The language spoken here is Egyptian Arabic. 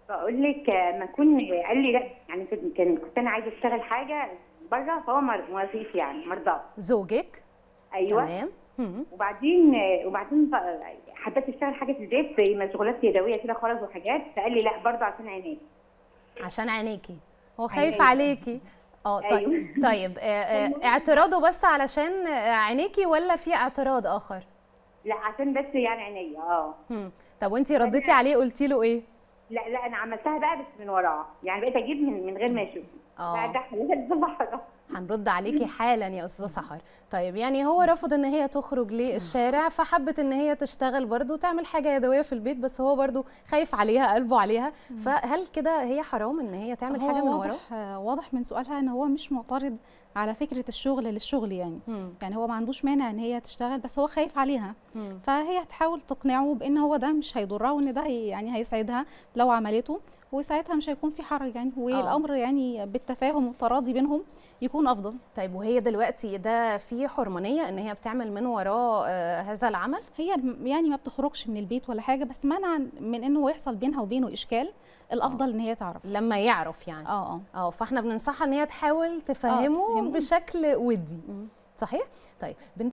بقول لك آه، ما كون قال لي لا يعني كنت كان- كنت انا عايزه اشتغل حاجه بره فهو مر- موافقش يعني مرضاش زوجك ايوه تمام مم. وبعدين آه، وبعدين بقى حبيت اشتغل حاجه في البيت زي مشغولات يدويه كده خالص وحاجات فقال لي لا برضه عشان عينيك عشان عينيكي هو خايف عينيا. عليكي اه طيب أيوة. طيب آه، آه، اعتراضه بس علشان آه، عينيكي ولا في اعتراض اخر لا عشان بس يعني عينيا اه مم. طب وانتي رديتي عليه قلتي له ايه لا لا انا عملتها بقى بس من وراه يعني بقيت اجيب من من غير ما يشوف آه. لا ده حلال ده حرام هنرد عليكي حالا يا استاذه سحر طيب يعني هو رفض ان هي تخرج للشارع فحبت ان هي تشتغل برضو تعمل حاجه يدويه في البيت بس هو برضو خايف عليها قلبه عليها فهل كده هي حرام ان هي تعمل هو حاجه من وراه واضح آه، واضح من سؤالها ان هو مش معترض على فكره الشغل للشغل يعني مم. يعني هو ما عندوش مانع ان هي تشتغل بس هو خايف عليها مم. فهي هتحاول تقنعه بان هو ده مش هيضرها وان ده هي يعني هيساعدها لو عملته وساعتها مش هيكون في حرج يعني والامر يعني بالتفاهم والتراضي بينهم يكون افضل طيب وهي دلوقتي ده في حرمانيه ان هي بتعمل من وراه آه هذا العمل هي م- يعني ما بتخرجش من البيت ولا حاجه بس منعا من انه يحصل بينها وبينه اشكال الافضل ان هي تعرف لما يعرف يعني اه اه اه فاحنا بننصحها ان هي تحاول تفهمه تفهمه. بشكل ودي صحيح طيب بنت